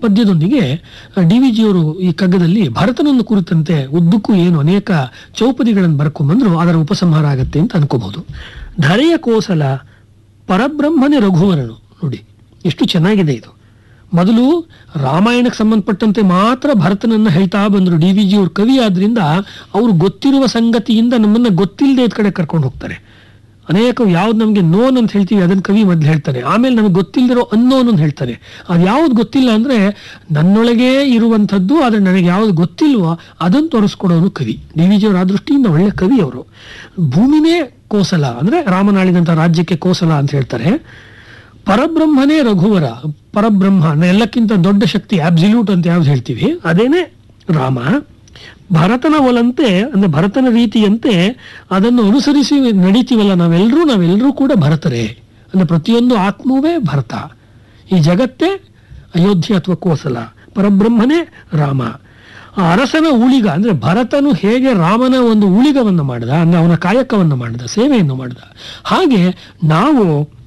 ಪದ್ಯದೊಂದಿಗೆ D V ಜಿಯವರು ಈ ಕಗ್ಗದಲ್ಲಿ ಭರತನನ್ನು ಕುರಿತಂತೆ ಉದ್ದಕ್ಕೂ ಏನು ಅನೇಕ ಚೌಪದಿಗಳನ್ನು ಬರ್ಕೊಂಬಂದ್ರು ಅದರ ಉಪಸಂಹಾರ ಆಗತ್ತೆ ಅಂತ ಅನ್ಕೋಬಹುದು ಧರೆಯ ಕೋಸಲ ಪರಬ್ರಹ್ಮನೇ ರಘುವರನು ನೋಡಿ ಎಷ್ಟು ಚೆನ್ನಾಗಿದೆ ಇದು ಮೊದಲು ರಾಮಾಯಣಕ್ಕೆ ಸಂಬಂಧಪಟ್ಟಂತೆ ಮಾತ್ರ ಭರತನನ್ನ ಹೇಳ್ತಾ ಬಂದ್ರು ಡಿ ವಿ ಜಿ ಅವ್ರ ಕವಿ ಆದ್ರಿಂದ ಅವ್ರು ಗೊತ್ತಿರುವ ಸಂಗತಿಯಿಂದ ನಮ್ಮನ್ನ ಗೊತ್ತಿಲ್ಲದೆ ಇದ್ ಕಡೆ ಕರ್ಕೊಂಡು ಹೋಗ್ತಾರೆ ಅನೇಕ ಯಾವ್ದು ನಮಗೆ ನೋನ್ ಅಂತ ಹೇಳ್ತೀವಿ ಅದನ್ನ ಕವಿ ಮೊದ್ಲು ಹೇಳ್ತಾನೆ ಆಮೇಲೆ ನಮಗೆ ಗೊತ್ತಿಲ್ಲದಿರೋ ಅನ್ನೋನ್ ಅಂತ ಹೇಳ್ತಾನೆ ಅದು ಯಾವ್ದು ಗೊತ್ತಿಲ್ಲ ಅಂದ್ರೆ ನನ್ನೊಳಗೆ ಇರುವಂಥದ್ದು ಆದ್ರೆ ನನಗೆ ಯಾವ್ದು ಗೊತ್ತಿಲ್ವೋ ಅದನ್ನು ತೋರಿಸ್ಕೊಡೋನು ಕವಿ ಡಿ ವಿ ಜಿ ಅವರ ಆ ದೃಷ್ಟಿಯಿಂದ ಒಳ್ಳೆ ಕವಿ ಅವರು ಭೂಮಿನೇ ಕೋಸಲ ಅಂದ್ರೆ ರಾಮನಾಳಿದಂತ ರಾಜ್ಯಕ್ಕೆ ಕೋಸಲ ಅಂತ ಹೇಳ್ತಾರೆ ಪರಬ್ರಹ್ಮನೇ ರಘುವರ ಪರಬ್ರಹ್ಮ ಅಂದ್ರೆ ಎಲ್ಲಕ್ಕಿಂತ ದೊಡ್ಡ ಶಕ್ತಿ ಅಬ್ಸಲ್ಯೂಟ್ ಅಂತ ಯಾವ್ದು ಹೇಳ್ತೀವಿ ಅದೇನೆ ರಾಮ ಭರತನ ಒಲಂತೆ ಅಂದ್ರೆ ಭರತನ ರೀತಿಯಂತೆ ಅದನ್ನು ಅನುಸರಿಸಿ ನಡೀತೀವಲ್ಲ ನಾವೆಲ್ಲರೂ ನಾವೆಲ್ಲರೂ ಕೂಡ ಭರತರೇ ಅಂದ್ರೆ ಪ್ರತಿಯೊಂದು ಆತ್ಮವೇ ಭರತ ಈ ಜಗತ್ತೇ ಅಯೋಧ್ಯೆ ಅಥವಾ ಕೋಸಲ ಪರಬ್ರಹ್ಮನೇ ರಾಮ ಆ ಅರಸನ ಉಳಿಗ ಅಂದ್ರೆ ಭರತನು ಹೇಗೆ ರಾಮನ ಒಂದು ಉಳಿಗವನ್ನು ಮಾಡಿದ ಅಂದ್ರೆ ಅವನ ಕಾಯಕವನ್ನು ಮಾಡಿದ ಸೇವೆಯನ್ನು ಮಾಡಿದ ಹಾಗೆ ನಾವು